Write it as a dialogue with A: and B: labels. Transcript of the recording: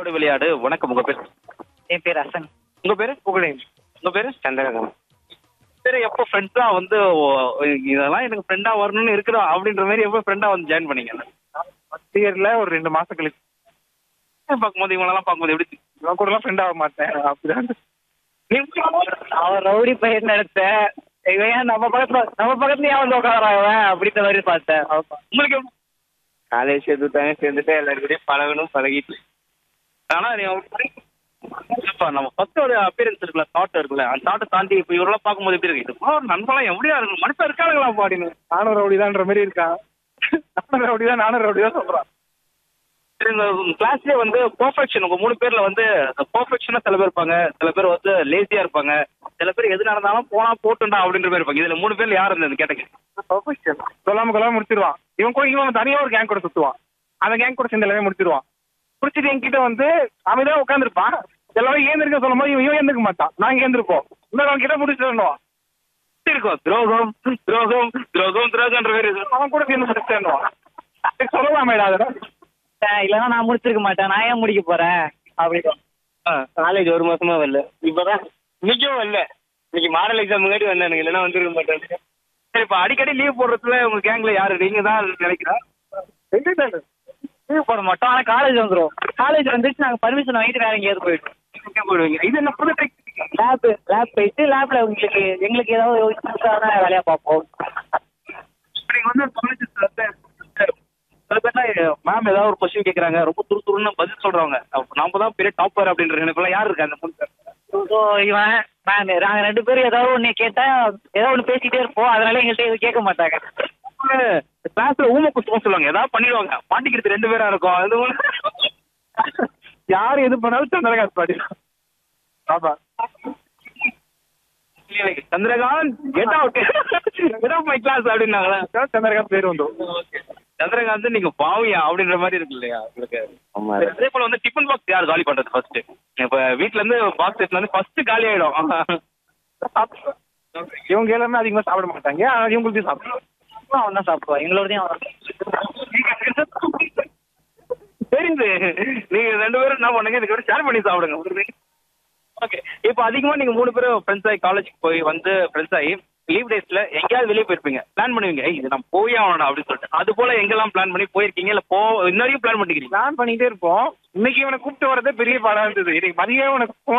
A: விளையாடோட விளையாடு வணக்கம் உங்க பேர்
B: என் பேர் அசன்
A: உங்க பேரு
C: புகழேன்
A: உங்க பேரு
C: சந்திரகாந்த்
A: பேரு எப்போ ஃப்ரெண்ட்ஸா வந்து ஓ, இதெல்லாம் எனக்கு ஃப்ரெண்டா வரணும்னு இருக்கிறோம் அப்படின்ற மாதிரி எப்போ ஃப்ரெண்டா வந்து ஜாயின் பண்ணீங்க
C: ஃபர்ஸ்ட் இயர்ல ஒரு ரெண்டு மாசம் கழிச்சு
A: பார்க்கும்போது இவங்களெல்லாம் பார்க்கும்போது எப்படி
C: இவன் கூட எல்லாம் ஃப்ரெண்ட் ஆக மாட்டேன் அப்படிதான்
B: அவன் ரவுடி பையன் நினைச்ச இவன் ஏன் நம்ம பக்கத்துல நம்ம பக்கத்துல ஏன் வந்து உட்காரான் இவன் அப்படின்ற மாதிரி பார்த்தேன்
A: உங்களுக்கு எப்படி?
C: காலேஜ் சேர்த்துட்டாங்க சேர்ந்துட்டு எல்லாருக்கிட்டையும் பழகணும் பழகிட்டு
A: ஆனா நீ இப்ப நம்ம ஃபர்ஸ்ட் ஒரு அப்பியரன்ஸ் இருக்குல்ல தாட் இருக்குல்ல அந்த தாட்டை தாண்டி இப்போ இவரெல்லாம் பார்க்கும்போது எப்படி இருக்கு இது ஒரு நண்பெல்லாம் எப்படியா இருக்கு மனுஷன் இருக்காங்களா அப்படின்னு
C: நானும் ரவுடிதான்ற மாதிரி இருக்கான் நானும் ரவுடி தான் நானும் ரவுடி தான் சொல்றான்
A: சரி, இந்த கிளாஸ்லயே வந்து பெர்ஃபெக்ஷன் உங்க மூணு பேர்ல வந்து பெர்ஃபெக்ஷனா சில பேர் இருப்பாங்க சில பேர் வந்து லேசியா இருப்பாங்க சில பேர் எது நடந்தாலும் போனா போட்டுண்டா அப்படின்ற மாதிரி இருப்பாங்க இதுல மூணு பேர்ல யார் இருந்தது கேட்டங்க
C: பர்ஃபெக்ஷன் சொல்லாம கொள்ளாம முடிச்சிருவான் இவன் கூட இவன் தனியா ஒரு கேங் கூட சுத்துவான் அந்த கேங் கூட சேர்ந்து எல்லாமே முடிச்சிருவான் முடிச்சிட்டு என்கிட்ட வந்து அவன் தான் உட்காந்துருப்பான் எல்லாரும் ஏந்திருக்க சொல்லும் போது இவன் இவன் ஏந்திருக்க மாட்டான் நாங்க ஏந்திருப்போம் இன்னும் அவன் கிட்ட முடிச்சிடணும்
A: இருக்கும் துரோகம் துரோகம் துரோகம் துரோகம்ன்ற மாதிரி இருக்கு
C: அவன் கூட சேர்ந்து முடிச்சிடணும் சொல்லலாமேடா அதெல்லாம்
B: இல்லைன்னா நான் முடிச்சிருக்க மாட்டேன் நான் ஏன் முடிக்க போறேன் அப்படின்னு
C: காலேஜ் ஒரு மாசமா வரல இப்பதான் இன்னைக்கும் வரல இன்னைக்கு மாடல் எக்ஸாம் முன்னாடி வந்தேன் இல்லைன்னா வந்துருக்க மாட்டேன்
A: சரி இப்ப அடிக்கடி லீவ் போடுறதுல உங்க கேங்ல யாரு நீங்க தான் நினைக்கிறேன்
B: லீவ் போட மாட்டோம் ஆனா காலேஜ் வந்துரும் காலேஜ் வந்துட்டு நாங்க பர்மிஷன் வாங்கிட்டு வேற எங்கேயாவது போயிட்டோம்
A: எங்க போடுவீங்க இது என்ன புது டெக்
B: லேப் லேப் போயிட்டு லேப்ல உங்களுக்கு எங்களுக்கு ஏதாவது யூஸ்ஃபுல்லான வேலையா பார்ப்போம்
A: இப்ப நீங்க வந்து காலேஜ் வந்து சில பேர்லாம் மேம் ஏதாவது ஒரு கொஸ்டின் கேக்குறாங்க ரொம்ப துரு துருன்னு பதில் சொல்றவங்க அப்ப நாம தான் பெரிய டாப்பர் அப்படின்ற நினைப்பெல்லாம் யார் இருக்கா அந்த மூணு பேர்
B: ஸோ இவன் நான் நாங்க ரெண்டு பேரும் ஏதாவது ஒண்ணு கேட்டா ஏதாவது ஒண்ணு பேசிட்டே இருப்போம் அதனால எங்கள்கிட்ட எதுவும் கேட்க மாட்டாங்க
A: கிளாஸ்ல ஊம குத்துவோம் சொல்லுவாங்க ஏதாவது பண்ணிடுவாங்க மாட்டிக்கிறது ரெண்டு பேரா இருக்கும் அது ஒண்ணு-
C: யார் எது பண்ணாலும் சந்திரகாந்த் பாடி பாபா
A: Chandrakanth get out get out my class அப்படின்னாங்களா
C: சந்திரகாந்த் பேர் வந்து
A: சந்திரகாந்த் நீங்க பாவியா அப்படின்ற மாதிரி இருக்கு இல்லையா உங்களுக்கு சரி, அதே போல வந்து டிஃபன் பாக்ஸ் யார் காலி பண்றது ஃபர்ஸ்ட் இப்ப வீட்ல இருந்து பாக்ஸ் எடுத்து வந்து ஃபர்ஸ்ட் காலி ஆயிடும்
C: இவங்க எல்லாருமே அதிகமா சாப்பிட மாட்டாங்க ஆனா இவங்களுக்கு சாப்பிடுவோம்
B: அவன் தான் சாப்பிடுவான் எங்களோடதையும் அவன்
A: தெரியுது நீங்க ரெண்டு பேரும் என்ன பண்ணுங்க இதுக்கு கூட ஷேர் பண்ணி சாப்பிடுங்க ஓகே இப்போ அதிகமா நீங்க மூணு பேரும் ஃப்ரெண்ட்ஸ் ஆகி காலேஜுக்கு போய் வந்து ஃப்ரெண்ட்ஸ் ஆகி லீவ் டேஸ்ல எங்கேயாவது வெளியே போயிருப்பீங்க பிளான் பண்ணுவீங்க ஏய் இது நம்ம போயே ஆகணும் அப்படின்னு சொல்லிட்டு அது போல எங்கெல்லாம் பிளான் பண்ணி போயிருக்கீங்க இல்ல போ இன்ன வரைக்கும் பிளான் பண்ணிக்கிறீங்க
C: பிளான் பண்ணிட்டே இருப்போம் இன்னைக்கு இவனை கூப்பிட்டு வரதே பெரிய பாடா இருந்தது இன்னைக்கு மதியம் உனக்கு